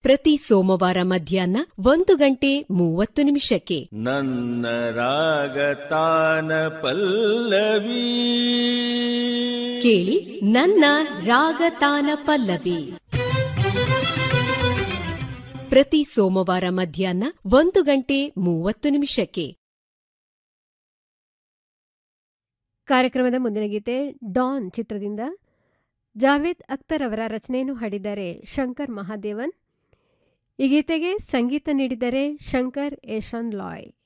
ಪ್ರತಿ ಸೋಮವಾರ ಮಧ್ಯಾಹ್ನ ಒಂದು ಗಂಟೆ ಮೂವತ್ತು ನಿಮಿಷಕ್ಕೆ ನನ್ನ ರಾಗತಾನ ಪಲ್ಲವಿ ಕೇಳಿ ನನ್ನ ರಾಗತಾನ ಪಲ್ಲವಿ ಪ್ರತಿ ಸೋಮವಾರ ಮಧ್ಯಾಹ್ನ ಒಂದು ಗಂಟೆ ಮೂವತ್ತು ನಿಮಿಷಕ್ಕೆ ಕಾರ್ಯಕ್ರಮದ ಮುಂದಿನ ಗೀತೆ ಡಾನ್ ಚಿತ್ರದಿಂದ ಜಾವೇದ್ ಅಖ್ತರ್ ಅವರ ರಚನೆಯನ್ನು ಹಾಡಿದ್ದಾರೆ ಶಂಕರ್ ಮಹಾದೇವನ್ ಈ ಗೀತೆಗೆ ಸಂಗೀತ ನೀಡಿದರೆ ಶಂಕರ್ ಏಷಾನ್ ಲಾಯ್